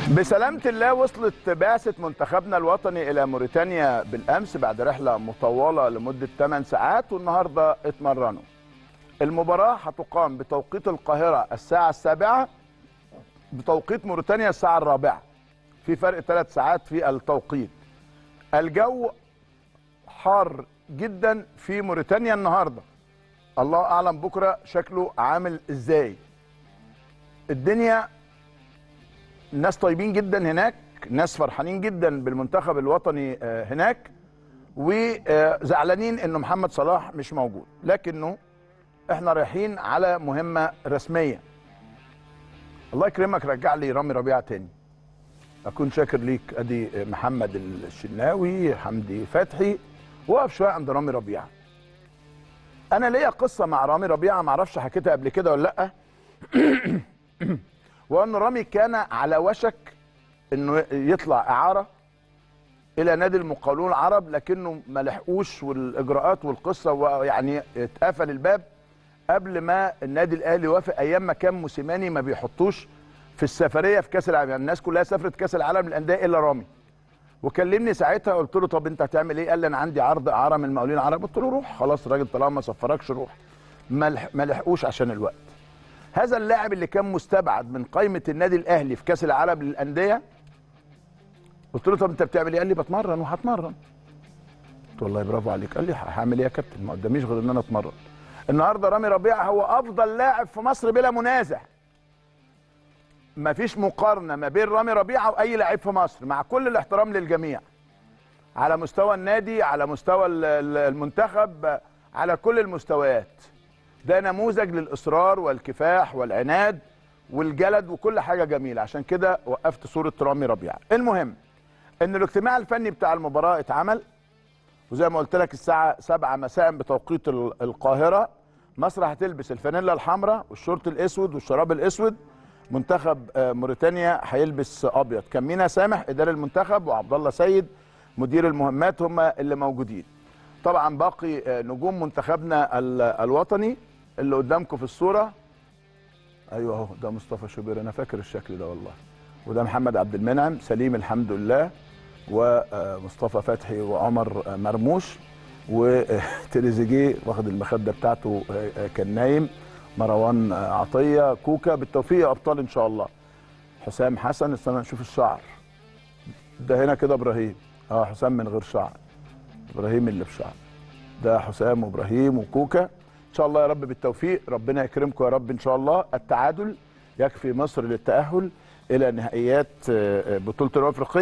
بسلامة الله وصلت بعثة منتخبنا الوطني إلى موريتانيا بالأمس بعد رحلة مطولة لمدة 8 ساعات والنهاردة اتمرنوا. المباراة هتقام بتوقيت القاهرة الساعة السابعة بتوقيت موريتانيا الساعة الرابعة. في فرق ثلاث ساعات في التوقيت. الجو حار جدا في موريتانيا النهارده. الله أعلم بكرة شكله عامل إزاي. الدنيا ناس طيبين جدا هناك ناس فرحانين جدا بالمنتخب الوطني هناك وزعلانين انه محمد صلاح مش موجود لكنه احنا رايحين على مهمه رسميه الله يكرمك رجع لي رامي ربيعه تاني اكون شاكر ليك ادي محمد الشناوي حمدي فتحي وقف شويه عند رامي ربيعه انا ليا قصه مع رامي ربيعه ما اعرفش حكيتها قبل كده ولا لا وان رامي كان على وشك انه يطلع اعاره الى نادي المقاولون العرب لكنه ما لحقوش والاجراءات والقصه ويعني اتقفل الباب قبل ما النادي الاهلي وافق ايام ما كان موسيماني ما بيحطوش في السفريه في كاس العالم يعني الناس كلها سافرت كاس العالم للانديه الا رامي وكلمني ساعتها قلت له طب انت هتعمل ايه قال لي انا عندي عرض اعاره من المقاولين العرب قلت له روح خلاص الراجل طالما ما سفركش روح ما لحقوش عشان الوقت هذا اللاعب اللي كان مستبعد من قائمه النادي الاهلي في كاس العالم للانديه قلت له طب انت بتعمل ايه؟ قال لي بتمرن وهتمرن. قلت والله برافو عليك، قال لي هعمل ايه يا كابتن؟ ما قداميش غير ان انا اتمرن. النهارده رامي ربيعه هو افضل لاعب في مصر بلا منازع. ما فيش مقارنه ما بين رامي ربيعه واي لاعب في مصر مع كل الاحترام للجميع. على مستوى النادي، على مستوى المنتخب، على كل المستويات. ده نموذج للاصرار والكفاح والعناد والجلد وكل حاجه جميله عشان كده وقفت صوره رامي ربيعه المهم ان الاجتماع الفني بتاع المباراه اتعمل وزي ما قلت لك الساعه 7 مساء بتوقيت القاهره مصر هتلبس الفانيلا الحمراء والشورت الاسود والشراب الاسود منتخب موريتانيا هيلبس ابيض كان مينا سامح اداري المنتخب وعبد الله سيد مدير المهمات هم اللي موجودين طبعا باقي نجوم منتخبنا الوطني اللي قدامكم في الصوره ايوه اهو ده مصطفى شوبير انا فاكر الشكل ده والله وده محمد عبد المنعم سليم الحمد لله ومصطفى فتحي وعمر مرموش وتريزيجيه واخد المخده بتاعته كان نايم مروان عطيه كوكا بالتوفيق يا ابطال ان شاء الله حسام حسن استنى نشوف الشعر ده هنا كده ابراهيم اه حسام من غير شعر ابراهيم اللي بشعر ده حسام وابراهيم وكوكا ان شاء الله يا رب بالتوفيق ربنا يكرمكم يا رب ان شاء الله التعادل يكفي مصر للتاهل الى نهائيات بطوله الامم الافريقيه